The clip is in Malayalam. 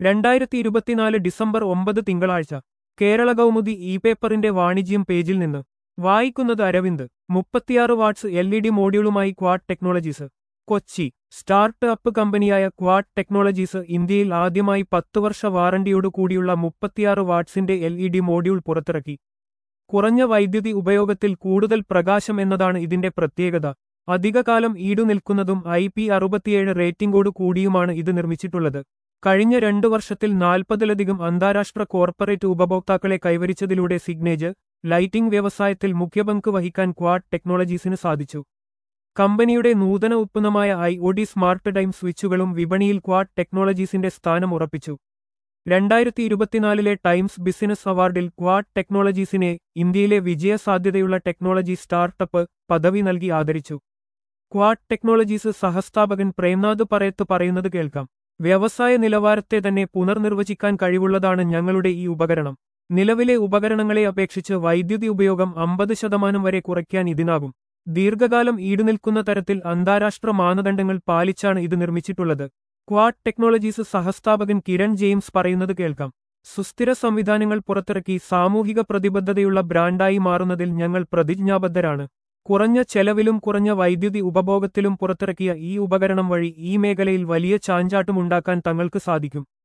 രണ്ടായിരത്തി ഇരുപത്തിനാല് ഡിസംബർ ഒമ്പത് തിങ്കളാഴ്ച കേരള കൗമുദി ഇ പേപ്പറിന്റെ വാണിജ്യം പേജിൽ നിന്ന് വായിക്കുന്നത് അരവിന്ദ് മുപ്പത്തിയാറ് വാട്ട്സ് എൽ ഇ ഡി മോഡ്യൂളുമായി Quad Technologies Kochi startup കമ്പനിയായ ക്വാഡ് ടെക്നോളജീസ് ഇന്ത്യയിൽ ആദ്യമായി പത്ത് വർഷ വാറണ്ടിയോടു കൂടിയുള്ള മുപ്പത്തിയാറ് വാട്ട്സിന്റെ എൽ ഇ ഡി മോഡ്യൂൾ പുറത്തിറക്കി കുറഞ്ഞ വൈദ്യുതി ഉപയോഗത്തിൽ കൂടുതൽ പ്രകാശം എന്നതാണ് ഇതിന്റെ പ്രത്യേകത അധികകാലം ഈടുനിൽക്കുന്നതും ഐ പി അറുപത്തിയേഴ് റേറ്റിംഗോടു കൂടിയുമാണ് ഇത് നിർമ്മിച്ചിട്ടുള്ളത് കഴിഞ്ഞ രണ്ടു വർഷത്തിൽ നാൽപ്പതിലധികം അന്താരാഷ്ട്ര കോർപ്പറേറ്റ് ഉപഭോക്താക്കളെ കൈവരിച്ചതിലൂടെ സിഗ്നേജ് ലൈറ്റിംഗ് വ്യവസായത്തിൽ മുഖ്യപങ്ക് വഹിക്കാൻ ക്വാഡ് ടെക്നോളജീസിന് സാധിച്ചു കമ്പനിയുടെ നൂതന ഉത്പന്നമായ I O D smart time സ്വിച്ചുകളും വിപണിയിൽ ക്വാഡ് ടെക്നോളജീസിന്റെ സ്ഥാനം ഉറപ്പിച്ചു രണ്ടായിരത്തി ഇരുപത്തിനാലിലെ ടൈംസ് ബിസിനസ് അവാർഡിൽ ക്വാഡ് ടെക്നോളജീസിനെ ഇന്ത്യയിലെ വിജയസാധ്യതയുള്ള ടെക്നോളജി സ്റ്റാർട്ടപ്പ് പദവി നൽകി ആദരിച്ചു ക്വാഡ് ടെക്നോളജീസ് സഹസ്ഥാപകൻ പ്രേംനാഥ് പറയത്ത് പറയുന്നത് കേൾക്കാം വ്യവസായ നിലവാരത്തെ തന്നെ പുനർനിർവചിക്കാൻ കഴിവുള്ളതാണ് ഞങ്ങളുടെ ഈ ഉപകരണം നിലവിലെ ഉപകരണങ്ങളെ അപേക്ഷിച്ച് വൈദ്യുതി ഉപയോഗം അമ്പത് ശതമാനം വരെ കുറയ്ക്കാൻ ഇതിനാകും ദീർഘകാലം ഈടുനിൽക്കുന്ന തരത്തിൽ അന്താരാഷ്ട്ര മാനദണ്ഡങ്ങൾ പാലിച്ചാണ് ഇത് നിർമ്മിച്ചിട്ടുള്ളത് ക്വാഡ് ടെക്നോളജീസ് സഹസ്ഥാപകൻ കിരൺ ജെയിംസ് പറയുന്നത് കേൾക്കാം സുസ്ഥിര സംവിധാനങ്ങൾ പുറത്തിറക്കി സാമൂഹിക പ്രതിബദ്ധതയുള്ള ബ്രാൻഡായി മാറുന്നതിൽ ഞങ്ങൾ പ്രതിജ്ഞാബദ്ധരാണ് കുറഞ്ഞ ചെലവിലും കുറഞ്ഞ വൈദ്യുതി ഉപഭോഗത്തിലും പുറത്തിറക്കിയ ഈ ഉപകരണം വഴി ഈ മേഖലയിൽ വലിയ ചാഞ്ചാട്ടമുണ്ടാക്കാൻ തങ്ങൾക്ക് സാധിക്കും